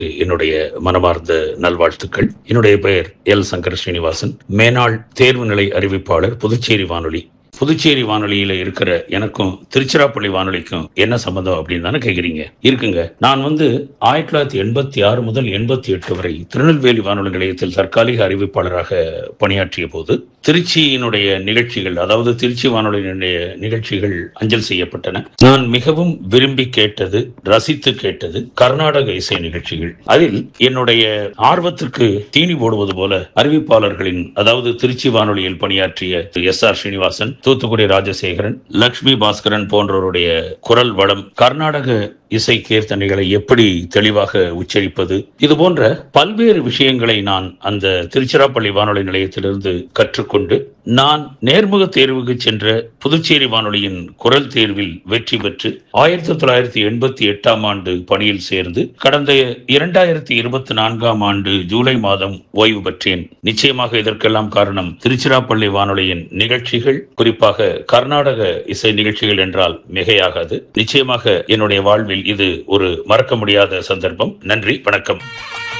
என்னுடைய மனமார்ந்த நல்வாழ்த்துக்கள் என்னுடைய பெயர் எல் சங்கர ஸ்ரீனிவாசன் மேனாள் தேர்வு நிலை அறிவிப்பாளர் புதுச்சேரி வானொலி புதுச்சேரி வானொலியில இருக்கிற எனக்கும் திருச்சிராப்பள்ளி வானொலிக்கும் என்ன சம்பந்தம் அப்படின்னு தானே கேக்குறீங்க இருக்குங்க நான் வந்து ஆயிரத்தி தொள்ளாயிரத்தி எண்பத்தி ஆறு முதல் எண்பத்தி எட்டு வரை திருநெல்வேலி வானொலி நிலையத்தில் தற்காலிக அறிவிப்பாளராக பணியாற்றிய போது திருச்சியினுடைய நிகழ்ச்சிகள் அதாவது திருச்சி வானொலியினுடைய நிகழ்ச்சிகள் அஞ்சல் செய்யப்பட்டன நான் மிகவும் விரும்பி கேட்டது ரசித்து கேட்டது கர்நாடக இசை நிகழ்ச்சிகள் அதில் என்னுடைய ஆர்வத்திற்கு தீனி போடுவது போல அறிவிப்பாளர்களின் அதாவது திருச்சி வானொலியில் பணியாற்றிய எஸ் ஆர் ஸ்ரீனிவாசன் தூத்துக்குடி ராஜசேகரன் லக்ஷ்மி பாஸ்கரன் போன்றவருடைய குரல் வளம் கர்நாடக இசை கீர்த்தனைகளை எப்படி தெளிவாக உச்சரிப்பது இது போன்ற பல்வேறு விஷயங்களை நான் அந்த திருச்சிராப்பள்ளி வானொலி நிலையத்திலிருந்து கற்றுக்கொண்டு நான் நேர்முக தேர்வுக்கு சென்ற புதுச்சேரி வானொலியின் குரல் தேர்வில் வெற்றி பெற்று ஆயிரத்தி தொள்ளாயிரத்தி எண்பத்தி எட்டாம் ஆண்டு பணியில் சேர்ந்து கடந்த இரண்டாயிரத்தி இருபத்தி நான்காம் ஆண்டு ஜூலை மாதம் ஓய்வு பெற்றேன் நிச்சயமாக இதற்கெல்லாம் காரணம் திருச்சிராப்பள்ளி வானொலியின் நிகழ்ச்சிகள் குறிப்பாக கர்நாடக இசை நிகழ்ச்சிகள் என்றால் மிகையாகாது நிச்சயமாக என்னுடைய வாழ்வில் இது ஒரு மறக்க முடியாத சந்தர்ப்பம் நன்றி வணக்கம்